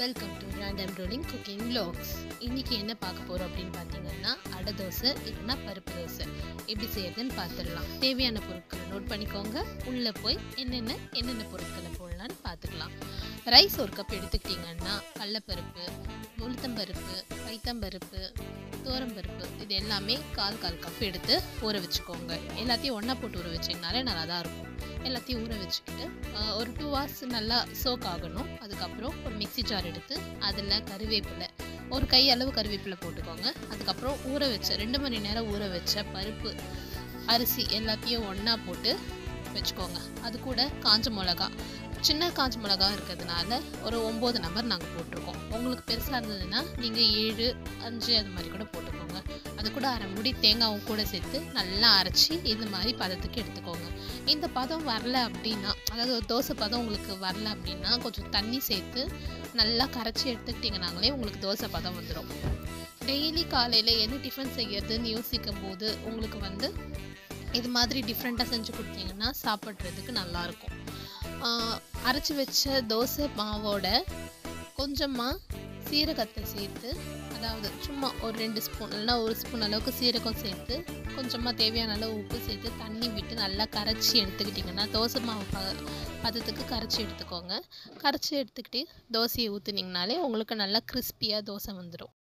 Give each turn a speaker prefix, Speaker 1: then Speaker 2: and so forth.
Speaker 1: welcome to random rolling cooking vlogs இன்னைக்கு என்ன பார்க்க போகிறோம் அப்படின்னு பார்த்தீங்கன்னா அடை தோசை இல்லைன்னா பருப்பு தோசை எப்படி செய்யறதுன்னு பார்த்துடலாம் தேவையான பொருட்களை நோட் பண்ணிக்கோங்க உள்ளே போய் என்னென்ன என்னென்ன பொருட்களை போடலான்னு பார்த்துக்கலாம் ரைஸ் ஒரு கப் எடுத்துக்கிட்டிங்கன்னா கடலப்பருப்பு உளுத்தம்பருப்பு பைத்தம்பருப்பு தோரம்பருப்பு இது எல்லாமே கால் கால் கப் எடுத்து ஊற வச்சுக்கோங்க எல்லாத்தையும் ஒன்றா போட்டு ஊற வச்சிங்கனாலே நல்லா தான் இருக்கும் எல்லாத்தையும் ஊற வச்சுக்கிட்டு ஆஹ், ஒரு டூ ஹவர்ஸ் நல்லா சோக் ஆகணும் அதுக்கப்புறம் ஒரு மிக்ஸி ஜார் எடுத்து அதில் கருவேப்பிலை ஒரு கை அளவு கருவேப்பிலை போட்டுக்கோங்க அதுக்கப்புறம் ஊற வச்ச ரெண்டு மணி நேரம் ஊற வச்ச பருப்பு அரிசி எல்லாத்தையும் ஒன்றா போட்டு வச்சுக்கோங்க அது கூட காஞ்ச மிளகா சின்ன காஞ்ச மிளகா இருக்கிறதுனால ஒரு ஒம்பது நம்பர் நாங்கள் போட்டிருக்கோம் உங்களுக்கு பெருசாக இருந்ததுன்னா நீங்கள் ஏழு அஞ்சு அது மாதிரி கூட போட்டுக்கோங்க அது கூட அரை முடி தேங்காவும் கூட சேர்த்து நல்லா அரைச்சி இந்த மாதிரி பதத்துக்கு எடுத்துக்கோங்க இந்த பதம் வரல அப்படின்னா அதாவது ஒரு தோசை பதம் உங்களுக்கு வரல அப்படின்னா கொஞ்சம் தண்ணி சேர்த்து நல்லா கரைச்சி எடுத்துக்கிட்டிங்கனாங்களே உங்களுக்கு தோசை பதம் வந்துடும் டெய்லி காலையில் என்ன டிஃபன் செய்யறதுன்னு யோசிக்கும் போது உங்களுக்கு வந்து இது மாதிரி டிஃப்ரெண்ட்டாக செஞ்சு கொடுத்தீங்கன்னா சாப்பிட்றதுக்கு நல்லாயிருக்கும் அரைச்சி வச்ச தோசை மாவோட கொஞ்சமாக சீரகத்தை சேர்த்து அதாவது சும்மா ஒரு ரெண்டு ஸ்பூன் இல்லைன்னா ஒரு ஸ்பூன் அளவுக்கு சீரகம் சேர்த்து கொஞ்சமாக தேவையான அளவு உப்பு சேர்த்து தண்ணி விட்டு நல்லா கரைச்சி எடுத்துக்கிட்டிங்கன்னா தோசை மாவு ப பதத்துக்கு கரைச்சி எடுத்துக்கோங்க கரைச்சி எடுத்துக்கிட்டு தோசையை ஊற்றுனீங்கனாலே உங்களுக்கு நல்லா கிறிஸ்பியாக தோசை வந்துடும்